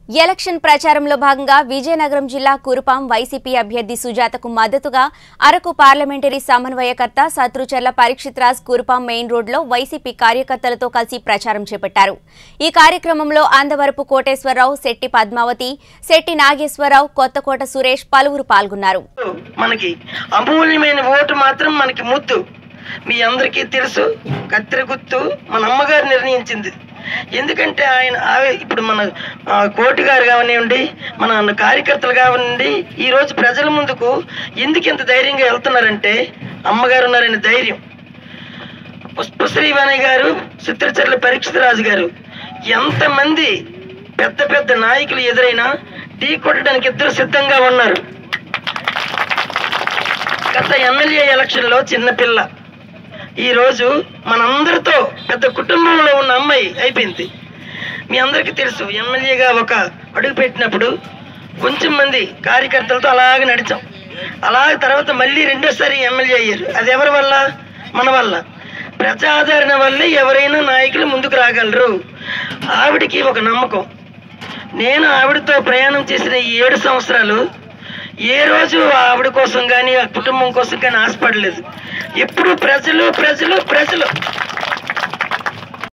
election ప్రచారంలో భాగంగా విజయనగరం జిల్లా కురుపాం వైసీపీ అభ్యర్థి సుజాతకు మద్దతుగా అరకు పార్లమెంటరీ సమన్వయకర్త శత్రుచర్ల పరీక్షిత్ రాజ్ కురుపాం మెయిన్ రోడ్లో వైసీపీ కార్యకర్తలతో కలిసి ప్రచారం చేపట్టారు ఈ కార్యక్రమంలో అందవరపు కోటేశ్వరరావు శెట్టి పద్మావతి శెట్టి నాగేశ్వరరావు కొత్తకోట సురేష్ పలువురు పాల్గొన్నారు మనకి అమూల్యమైన ఓటు మాత్రం మనకి ముద్దు మీ అందరికీ తెలుసు కత్తెర గుర్తు మన అమ్మగారు నిర్ణయించింది ఎందుకంటే ఆయన ఆవే ఇప్పుడు మన ఆ, కోటి గారు కావనివ్వండి మన కార్యకర్తలు కావనండి ఈ రోజు ప్రజల ముందుకు ఎందుకు ఇంత ధైర్యంగా వెళ్తున్నారంటే అమ్మగారు ఉన్నారనే ధైర్యం పుష్పశ్రీవాణి గారు చిత్రచర్ల పరీక్షిత రాజు గారు ఎంతమంది పెద్ద పెద్ద నాయకులు ఎదురైనా ఢీ కొట్టడానికి ఇద్దరు సిద్ధంగా ఉన్నారు గత ఎమ్మెల్యే ఎలక్షన్లో చిన్నపిల్ల ఈ రోజు మనందరితో పెద్ద కుటుంబంలో ఉన్న అమ్మాయి అయిపోయింది మీ అందరికీ తెలుసు ఎమ్మెల్యేగా ఒక అడుగు పెట్టినప్పుడు కొంచెం మంది కార్యకర్తలతో అలాగే నడిచాం అలాగే తర్వాత మళ్ళీ రెండోసారి ఎమ్మెల్యే అయ్యారు అది ఎవరి వల్ల మన వల్ల ప్రజాదరణ వల్లే ఎవరైనా నాయకులు ముందుకు రాగలరు ఆవిడికి ఒక నమ్మకం నేను ఆవిడతో ప్రయాణం చేసిన ఈ ఏడు సంవత్సరాలు ఏ రోజు ఆవిడ కోసం కానీ ఆ కుటుంబం కోసం కానీ ఆశపడలేదు ఎప్పుడు ప్రజలు ప్రజలు ప్రజలు